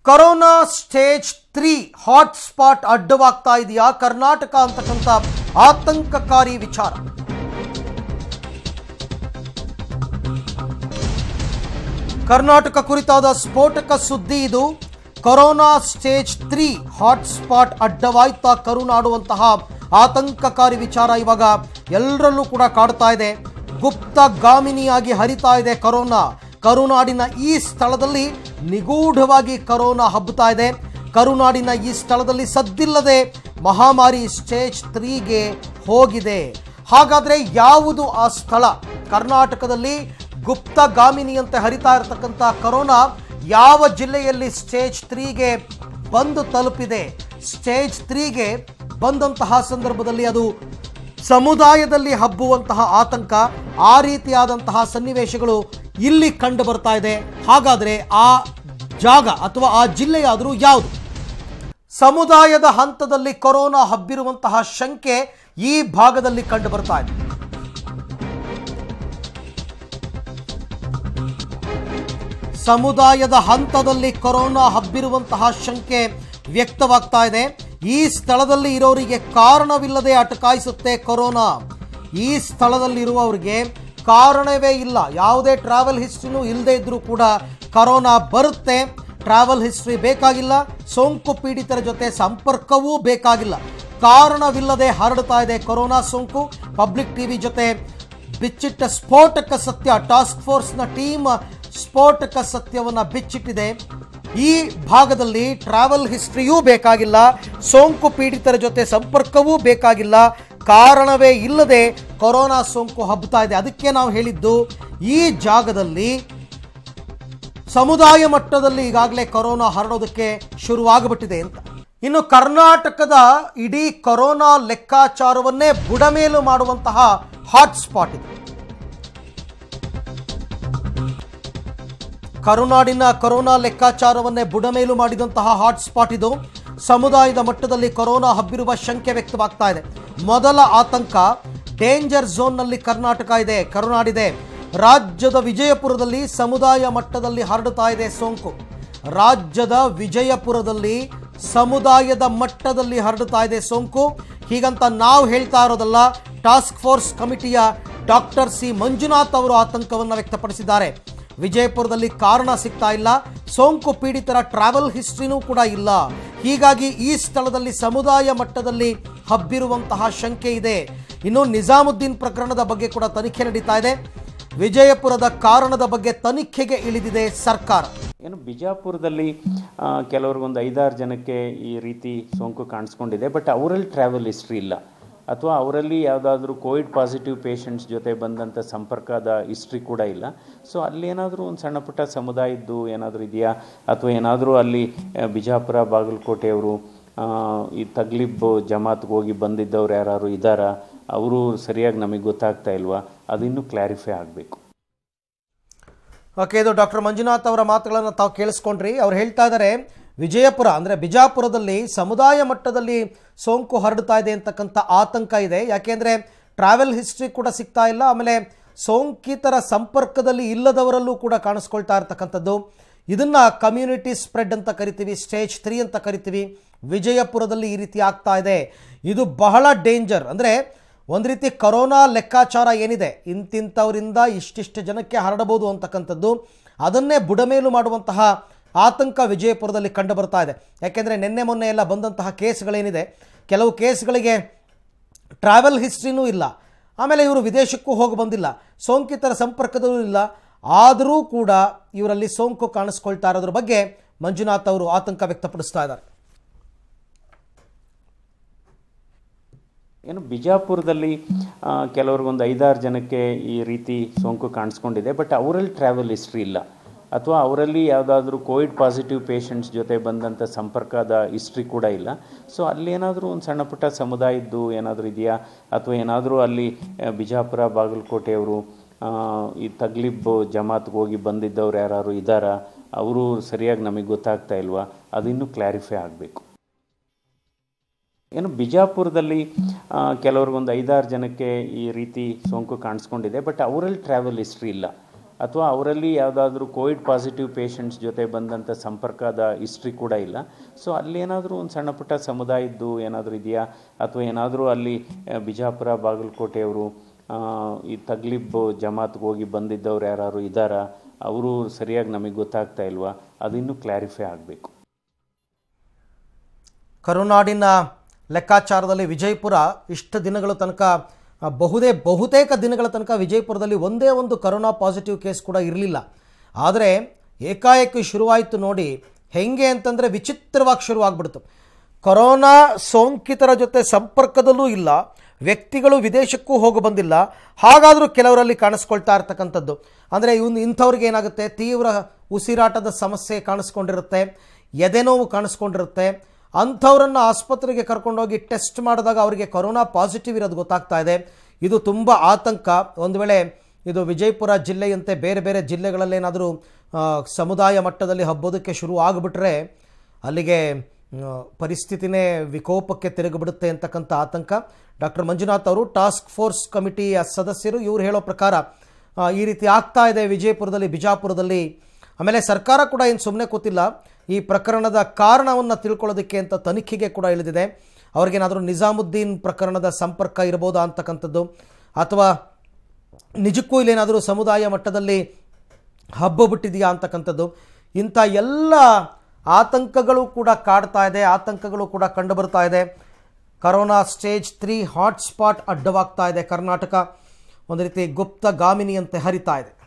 corona stage three hot spot ಅಡ್ಡವಾಗ್ತಾ ಇದೆಯಾ ಕರ್ನಾಟಕ ಅಂತಕ್ಕಂಥ ಆತಂಕಕಾರಿ ವಿಚಾರ ಕರ್ನಾಟಕ ಕುರಿತಾದ ಸ್ಫೋಟಕ ಸುದ್ದಿ ಇದು corona stage three hot spot ಅಡ್ಡವಾಯ್ತಾ ಕರುನಾಡುವಂತಹ ಆತಂಕಕಾರಿ ವಿಚಾರ ಇವಾಗ ಎಲ್ಲರಲ್ಲೂ ಕೂಡ ಕಾಡ್ತಾ ಇದೆ ಗುಪ್ತಗಾಮಿನಿಯಾಗಿ ಹರಿತಾ ಇದೆ ಕೊರೋನಾ ಕರುನಾಡಿನ ಈ ಸ್ಥಳದಲ್ಲಿ ನಿಗೂಢವಾಗಿ ಕೊರೋನಾ ಹಬ್ಬುತ್ತಾ ಇದೆ ಕರುನಾಡಿನ ಈ ಸ್ಥಳದಲ್ಲಿ ಸದ್ದಿಲ್ಲದೆ ಮಹಾಮಾರಿ ಸ್ಟೇಜ್ ತ್ರೀಗೆ ಹೋಗಿದೆ ಹಾಗಾದ್ರೆ ಯಾವುದು ಆ ಸ್ಥಳ ಕರ್ನಾಟಕದಲ್ಲಿ ಗುಪ್ತಗಾಮಿನಿಯಂತೆ ಹರಿತಾ ಇರತಕ್ಕಂಥ ಕೊರೋನಾ ಯಾವ ಜಿಲ್ಲೆಯಲ್ಲಿ ಸ್ಟೇಜ್ ತ್ರೀಗೆ ಬಂದು ತಲುಪಿದೆ ಸ್ಟೇಜ್ ತ್ರೀಗೆ ಬಂದಂತಹ ಸಂದರ್ಭದಲ್ಲಿ ಅದು ಸಮುದಾಯದಲ್ಲಿ ಹಬ್ಬುವಂತಹ ಆತಂಕ ಆ ರೀತಿಯಾದಂತಹ ಸನ್ನಿವೇಶಗಳು ಇಲ್ಲಿ ಕಂಡು ಬರ್ತಾ ಇದೆ ಹಾಗಾದ್ರೆ ಆ ಜಾಗ ಅಥವಾ ಆ ಜಿಲ್ಲೆಯಾದರೂ ಯಾವುದು ಸಮುದಾಯದ ಹಂತದಲ್ಲಿ ಕೊರೋನಾ ಹಬ್ಬಿರುವಂತಹ ಶಂಕೆ ಈ ಭಾಗದಲ್ಲಿ ಕಂಡು ಬರ್ತಾ ಇದೆ ಸಮುದಾಯದ ಹಂತದಲ್ಲಿ ಕೊರೋನಾ ಹಬ್ಬಿರುವಂತಹ ಶಂಕೆ ವ್ಯಕ್ತವಾಗ್ತಾ ಇದೆ ಈ ಸ್ಥಳದಲ್ಲಿ ಇರೋರಿಗೆ ಕಾರಣವಿಲ್ಲದೆ ಅಟಕಾಯಿಸುತ್ತೆ ಕೊರೋನಾ ಈ ಸ್ಥಳದಲ್ಲಿರುವವರಿಗೆ ಕಾರಣವೇ ಇಲ್ಲ ಯಾವುದೇ ಟ್ರಾವೆಲ್ ಹಿಸ್ಟ್ರಿನೂ ಇಲ್ಲದೆ ಇದ್ರೂ ಕೂಡ ಕರೋನಾ ಬರುತ್ತೆ ಟ್ರಾವೆಲ್ ಹಿಸ್ಟ್ರಿ ಬೇಕಾಗಿಲ್ಲ ಸೋಂಕು ಪೀಡಿತರ ಜೊತೆ ಸಂಪರ್ಕವೂ ಬೇಕಾಗಿಲ್ಲ ಕಾರಣವಿಲ್ಲದೆ ಹರಡ್ತಾ ಇದೆ ಕೊರೋನಾ ಸೋಂಕು ಪಬ್ಲಿಕ್ ಟಿವಿ ಜೊತೆ ಬಿಚ್ಚಿಟ್ಟ ಸ್ಫೋಟಕ ಸತ್ಯ ಟಾಸ್ಕ್ ಫೋರ್ಸ್ನ ಟೀಮ್ ಸ್ಫೋಟಕ ಸತ್ಯವನ್ನ ಬಿಚ್ಚಿಟ್ಟಿದೆ ಈ ಭಾಗದಲ್ಲಿ ಟ್ರಾವೆಲ್ ಹಿಸ್ಟ್ರಿಯೂ ಬೇಕಾಗಿಲ್ಲ ಸೋಂಕು ಪೀಡಿತರ ಜೊತೆ ಸಂಪರ್ಕವೂ ಬೇಕಾಗಿಲ್ಲ ಕಾರಣವೇ ಇಲ್ಲದೆ ಕೊರೋನಾ ಸೋಂಕು ಹಬ್ಬುತ್ತಾ ಇದೆ ಅದಕ್ಕೆ ನಾವು ಹೇಳಿದ್ದು ಈ ಜಾಗದಲ್ಲಿ ಸಮುದಾಯ ಮಟ್ಟದಲ್ಲಿ ಈಗಾಗಲೇ ಕೊರೋನಾ ಹರಡೋದಕ್ಕೆ ಶುರುವಾಗ್ಬಿಟ್ಟಿದೆ ಅಂತ ಇನ್ನು ಕರ್ನಾಟಕದ ಇಡೀ ಕೊರೋನಾ ಲೆಕ್ಕಾಚಾರವನ್ನೇ ಬುಡಮೇಲು ಮಾಡುವಂತಹ ಹಾಟ್ ಸ್ಪಾಟ್ ಇದು ಕರುನಾಡಿನ ಕೊರೋನಾ ಲೆಕ್ಕಾಚಾರವನ್ನೇ ಬುಡಮೇಲು ಮಾಡಿದಂತಹ ಹಾಟ್ ಸ್ಪಾಟ್ ಇದು ಸಮುದಾಯದ ಮಟ್ಟದಲ್ಲಿ ಕೊರೋನಾ ಹಬ್ಬಿರುವ ಶಂಕೆ ವ್ಯಕ್ತವಾಗ್ತಾ ಇದೆ ಮೊದಲ ಆತಂಕ ಡೇಂಜರ್ ಝೋನ್ನಲ್ಲಿ ಕರ್ನಾಟಕ ಇದೆ ಕರುನಾಡಿದೆ ರಾಜ್ಯದ ವಿಜಯಪುರದಲ್ಲಿ ಸಮುದಾಯ ಮಟ್ಟದಲ್ಲಿ ಹರಡುತ್ತಾ ಇದೆ ಸೋಂಕು ರಾಜ್ಯದ ವಿಜಯಪುರದಲ್ಲಿ ಸಮುದಾಯದ ಮಟ್ಟದಲ್ಲಿ ಹರಡುತ್ತಾ ಇದೆ ಸೋಂಕು ಹೀಗಂತ ನಾವು ಹೇಳ್ತಾ ಇರೋದಲ್ಲ ಟಾಸ್ಕ್ ಫೋರ್ಸ್ ಕಮಿಟಿಯ ಡಾಕ್ಟರ್ ಸಿ ಮಂಜುನಾಥ್ ಅವರು ಆತಂಕವನ್ನು ವ್ಯಕ್ತಪಡಿಸಿದ್ದಾರೆ ವಿಜಯಪುರದಲ್ಲಿ ಕಾರಣ ಸಿಗ್ತಾ ಇಲ್ಲ ಸೋಂಕು ಪೀಡಿತರ ಟ್ರಾವೆಲ್ ಹಿಸ್ಟ್ರಿನೂ ಕೂಡ ಇಲ್ಲ ಹೀಗಾಗಿ ಈ ಸ್ಥಳದಲ್ಲಿ ಸಮುದಾಯ ಮಟ್ಟದಲ್ಲಿ ಹಬ್ಬಿರುವಂತಹ ಶಂಕೆ ಇದೆ ಇನ್ನು ನಿಜಾಮುದ್ದೀನ್ ಪ್ರಕರಣದ ಬಗ್ಗೆ ಕೂಡ ತನಿಖೆ ನಡೀತಾ ಇದೆ ವಿಜಯಪುರದ ಕಾರಣದ ಬಗ್ಗೆ ತನಿಖೆಗೆ ಇಳಿದಿದೆ ಸರ್ಕಾರ ಏನು ಬಿಜಾಪುರದಲ್ಲಿ ಆ, ಕೆಲವ್ರಿಗೊಂದು ಐದಾರು ಜನಕ್ಕೆ ಈ ರೀತಿ ಸೋಂಕು ಕಾಣಿಸ್ಕೊಂಡಿದೆ ಬಟ್ ಅವರಲ್ಲಿ ಟ್ರಾವೆಲ್ ಹಿಸ್ಟ್ರಿ ಇಲ್ಲ ಅಥವಾ ಅವರಲ್ಲಿ ಯಾವುದಾದ್ರೂ ಕೋವಿಡ್ ಪಾಸಿಟಿವ್ ಪೇಷಂಟ್ಸ್ ಜೊತೆ ಬಂದಂಥ ಸಂಪರ್ಕದ ಹಿಸ್ಟ್ರಿ ಕೂಡ ಇಲ್ಲ ಸೊ ಅಲ್ಲಿ ಏನಾದರೂ ಒಂದು ಸಣ್ಣ ಪುಟ್ಟ ಸಮುದಾಯದ್ದು ಏನಾದರೂ ಇದೆಯಾ ಅಥವಾ ಏನಾದರೂ ಅಲ್ಲಿ ಆ, ಬಿಜಾಪುರ ಬಾಗಲಕೋಟೆಯವರು ಆ, ಈ ತಗ್ಲಿಬ್ ಜಮಾತ್ಗೆ ಹೋಗಿ ಬಂದಿದ್ದವ್ರು ಯಾರು ಇದ್ದಾರಾ ಅವರು ಸರಿಯಾಗಿ ನಮಗೆ ಗೊತ್ತಾಗ್ತಾ ಇಲ್ವಾ ಅದು ಇನ್ನೂ ಕ್ಲಾರಿಫೈ ಆಗಬೇಕು ಓಕೆ ಇದು ಡಾಕ್ಟರ್ ಮಂಜುನಾಥ್ ಅವರ ಮಾತುಗಳನ್ನು ತಾವು ಕೇಳಿಸ್ಕೊಂಡ್ರಿ ಅವ್ರು ಹೇಳ್ತಾ ಇದ್ದಾರೆ ವಿಜಯಪುರ ಅಂದರೆ ಬಿಜಾಪುರದಲ್ಲಿ ಸಮುದಾಯ ಮಟ್ಟದಲ್ಲಿ ಸೋಂಕು ಹರಡ್ತಾ ಇದೆ ಅಂತಕ್ಕಂಥ ಆತಂಕ ಇದೆ ಯಾಕೆಂದರೆ ಟ್ರಾವೆಲ್ ಹಿಸ್ಟ್ರಿ ಕೂಡ ಸಿಗ್ತಾ ಇಲ್ಲ ಆಮೇಲೆ ಸೋಂಕಿತರ ಸಂಪರ್ಕದಲ್ಲಿ ಇಲ್ಲದವರಲ್ಲೂ ಕೂಡ ಕಾಣಿಸ್ಕೊಳ್ತಾ ಇರ್ತಕ್ಕಂಥದ್ದು ಇದನ್ನು ಕಮ್ಯುನಿಟಿ ಸ್ಪ್ರೆಡ್ ಅಂತ ಕರಿತೀವಿ ಸ್ಟೇಜ್ ತ್ರೀ ಅಂತ ಕರಿತೀವಿ ವಿಜಯಪುರದಲ್ಲಿ ಈ ರೀತಿ ಆಗ್ತಾ ಇದೆ ಇದು ಬಹಳ ಡೇಂಜರ್ ಅಂದರೆ ಒಂದು ರೀತಿ ಕರೋನಾ ಲೆಕ್ಕಾಚಾರ ಏನಿದೆ ಇಂತಿಂಥವರಿಂದ ಇಷ್ಟಿಷ್ಟು ಜನಕ್ಕೆ ಹರಡಬಹುದು ಅಂತಕ್ಕಂಥದ್ದು ಅದನ್ನೇ ಬುಡಮೇಲು ಮಾಡುವಂತಹ ಆತಂಕ ವಿಜಯಪುರದಲ್ಲಿ ಕಂಡು ಬರ್ತಾ ಇದೆ ಯಾಕೆಂದರೆ ನಿನ್ನೆ ಮೊನ್ನೆ ಎಲ್ಲ ಬಂದಂತಹ ಕೇಸ್ಗಳೇನಿದೆ ಕೆಲವು ಕೇಸ್ಗಳಿಗೆ ಟ್ರಾವೆಲ್ ಹಿಸ್ಟ್ರಿನೂ ಇಲ್ಲ ಆಮೇಲೆ ಇವರು ವಿದೇಶಕ್ಕೂ ಹೋಗಿ ಬಂದಿಲ್ಲ ಸೋಂಕಿತರ ಸಂಪರ್ಕದಲ್ಲೂ ಇಲ್ಲ ಆದರೂ ಕೂಡ ಇವರಲ್ಲಿ ಸೋಂಕು ಕಾಣಿಸ್ಕೊಳ್ತಾ ಇರೋದ್ರ ಬಗ್ಗೆ ಮಂಜುನಾಥ್ ಅವರು ಆತಂಕ ವ್ಯಕ್ತಪಡಿಸ್ತಾ ಇದ್ದಾರೆ ಏನು ಬಿಜಾಪುರದಲ್ಲಿ ಆ, ಕೆಲವ್ರಿಗೊಂದು ಐದಾರು ಜನಕ್ಕೆ ಈ ರೀತಿ ಸೋಂಕು ಕಾಣಿಸ್ಕೊಂಡಿದೆ ಬಟ್ ಅವರಲ್ಲಿ ಟ್ರಾವೆಲ್ ಹಿಸ್ಟ್ರಿ ಇಲ್ಲ ಅಥವಾ ಅವರಲ್ಲಿ ಯಾವುದಾದ್ರೂ ಕೋವಿಡ್ ಪಾಸಿಟಿವ್ ಪೇಷಂಟ್ಸ್ ಜೊತೆ ಬಂದಂಥ ಸಂಪರ್ಕದ ಹಿಸ್ಟ್ರಿ ಕೂಡ ಇಲ್ಲ ಸೊ ಅಲ್ಲಿ ಏನಾದರೂ ಒಂದು ಸಣ್ಣ ಪುಟ್ಟ ಸಮುದಾಯದ್ದು ಏನಾದರೂ ಇದೆಯಾ ಅಥವಾ ಏನಾದರೂ ಅಲ್ಲಿ ಆ, ಬಿಜಾಪುರ ಬಾಗಲಕೋಟೆಯವರು ಆ, ಈ ತಗ್ಲಿಬ್ ಜಮಾತ್ಗೆ ಹೋಗಿ ಬಂದಿದ್ದವ್ರು ಯಾರು ಇದ್ದಾರಾ ಅವರು ಸರಿಯಾಗಿ ನಮಗೆ ಗೊತ್ತಾಗ್ತಾ ಇಲ್ವಾ ಅದು ಇನ್ನೂ ಕ್ಲಾರಿಫೈ ಆಗಬೇಕು ಏನು ಬಿಜಾಪುರದಲ್ಲಿ ಆ, ಕೆಲವ್ರಿಗೊಂದು ಐದಾರು ಜನಕ್ಕೆ ಈ ರೀತಿ ಸೋಂಕು ಕಾಣಿಸ್ಕೊಂಡಿದೆ ಬಟ್ ಅವರಲ್ಲಿ ಟ್ರಾವೆಲ್ ಹಿಸ್ಟ್ರಿ ಇಲ್ಲ ಅಥವಾ ಅವರಲ್ಲಿ ಯಾವುದಾದ್ರೂ ಕೋವಿಡ್ ಪಾಸಿಟಿವ್ ಪೇಷಂಟ್ಸ್ ಜೊತೆ ಬಂದಂಥ ಸಂಪರ್ಕದ ಹಿಸ್ಟ್ರಿ ಕೂಡ ಇಲ್ಲ ಸೊ ಅಲ್ಲೇನಾದರೂ ಒಂದು ಸಣ್ಣ ಪುಟ್ಟ ಸಮುದಾಯದ್ದು ಏನಾದರೂ ಇದೆಯಾ ಅಥವಾ ಏನಾದರೂ ಅಲ್ಲಿ ಆ, ಬಿಜಾಪುರ ಬಾಗಲಕೋಟೆಯವರು ಆ, ಈ ತಗ್ಲಿಬ್ ಜಮಾತ್ಗೆ ಹೋಗಿ ಬಂದಿದ್ದವ್ರು ಯಾರು ಇದ್ದಾರಾ ಅವರು ಸರಿಯಾಗಿ ನಮಗೆ ಗೊತ್ತಾಗ್ತಾ ಇಲ್ವಾ ಅದಿನ್ನೂ ಕ್ಲಾರಿಫೈ ಆಗಬೇಕು ಕರುನಾಡಿನ ಲೆಕ್ಕಾಚಾರದಲ್ಲಿ ವಿಜಯಪುರ ಇಷ್ಟು ದಿನಗಳ ತನಕ ಆ, ಬಹುದೇ ಬಹುತೇಕ ದಿನಗಳ ತನಕ ವಿಜಯಪುರದಲ್ಲಿ ಒಂದೇ ಒಂದು ಕರೋನಾ ಪಾಸಿಟಿವ್ ಕೇಸ್ ಕೂಡ ಇರಲಿಲ್ಲ ಆದರೆ ಏಕಾಏಕಿ ಶುರುವಾಯಿತು ನೋಡಿ ಹೆಂಗೆ ಅಂತಂದರೆ ವಿಚಿತ್ರವಾಗಿ ಶುರುವಾಗ್ಬಿಡ್ತು ಕೊರೋನಾ ಸೋಂಕಿತರ ಜೊತೆ ಸಂಪರ್ಕದಲ್ಲೂ ಇಲ್ಲ ವ್ಯಕ್ತಿಗಳು ವಿದೇಶಕ್ಕೂ ಹೋಗಿ ಬಂದಿಲ್ಲ ಹಾಗಾದರೂ ಕೆಲವರಲ್ಲಿ ಕಾಣಿಸ್ಕೊಳ್ತಾ ಇರ್ತಕ್ಕಂಥದ್ದು ಅಂದರೆ ಇವ್ನು ಇಂಥವ್ರಿಗೆ ಏನಾಗುತ್ತೆ ತೀವ್ರ ಉಸಿರಾಟದ ಸಮಸ್ಯೆ ಕಾಣಿಸ್ಕೊಂಡಿರುತ್ತೆ ಎದೆನೋವು ಕಾಣಿಸ್ಕೊಂಡಿರುತ್ತೆ ಅಂಥವ್ರನ್ನು ಆಸ್ಪತ್ರೆಗೆ ಕರ್ಕೊಂಡೋಗಿ ಟೆಸ್ಟ್ ಮಾಡಿದಾಗ ಅವರಿಗೆ ಕೊರೋನಾ ಪಾಸಿಟಿವ್ ಇರೋದು ಗೊತ್ತಾಗ್ತಾ ಇದೆ ಇದು ತುಂಬ ಆತಂಕ ಒಂದು ವೇಳೆ ಇದು ವಿಜಯಪುರ ಜಿಲ್ಲೆಯಂತೆ ಬೇರೆ ಬೇರೆ ಜಿಲ್ಲೆಗಳಲ್ಲೇನಾದರೂ ಆ, ಸಮುದಾಯ ಮಟ್ಟದಲ್ಲಿ ಹಬ್ಬೋದಕ್ಕೆ ಶುರು ಆಗಿಬಿಟ್ರೆ ಅಲ್ಲಿಗೆ ಆ, ಪರಿಸ್ಥಿತಿನೇ ವಿಕೋಪಕ್ಕೆ ತಿರುಗಿಬಿಡುತ್ತೆ ಅಂತಕ್ಕಂಥ ಆತಂಕ ಡಾಕ್ಟರ್ ಮಂಜುನಾಥ್ ಅವರು ಟಾಸ್ಕ್ ಫೋರ್ಸ್ ಕಮಿಟಿಯ ಸದಸ್ಯರು ಇವ್ರು ಹೇಳೋ ಪ್ರಕಾರ ಆ, ಈ ರೀತಿ ಆಗ್ತಾ ಇದೆ ವಿಜಯಪುರದಲ್ಲಿ ಬಿಜಾಪುರದಲ್ಲಿ ಆಮೇಲೆ ಸರ್ಕಾರ ಕೂಡ ಏನು ಸುಮ್ಮನೆ ಕೂತಿಲ್ಲ ಈ ಪ್ರಕರಣದ ಕಾರಣವನ್ನು ತಿಳ್ಕೊಳ್ಳೋದಕ್ಕೆ ಅಂತ ತನಿಖೆಗೆ ಕೂಡ ಇಳಿದಿದೆ ಅವ್ರಿಗೇನಾದರೂ ನಿಜಾಮುದ್ದೀನ್ ಪ್ರಕರಣದ ಸಂಪರ್ಕ ಇರ್ಬೋದಾ ಅಂತಕ್ಕಂಥದ್ದು ಅಥವಾ ನಿಜಕ್ಕೂ ಇಲ್ಲೇನಾದರೂ ಸಮುದಾಯ ಮಟ್ಟದಲ್ಲಿ ಹಬ್ಬ ಬಿಟ್ಟಿದೆಯಾ ಅಂತಕ್ಕಂಥದ್ದು ಇಂಥ ಎಲ್ಲ ಆತಂಕಗಳು ಕೂಡ ಕಾಡ್ತಾ ಇದೆ ಆತಂಕಗಳು ಕೂಡ ಕಂಡು ಬರ್ತಾ ಇದೆ ಕರೋನಾ ಸ್ಟೇಜ್ ತ್ರೀ ಹಾಟ್ಸ್ಪಾಟ್ ಅಡ್ಡವಾಗ್ತಾ ಇದೆ ಕರ್ನಾಟಕ ಒಂದು ರೀತಿ ಗುಪ್ತ ಗಾಮಿನಿಯಂತೆ ಹರಿತಾ ಇದೆ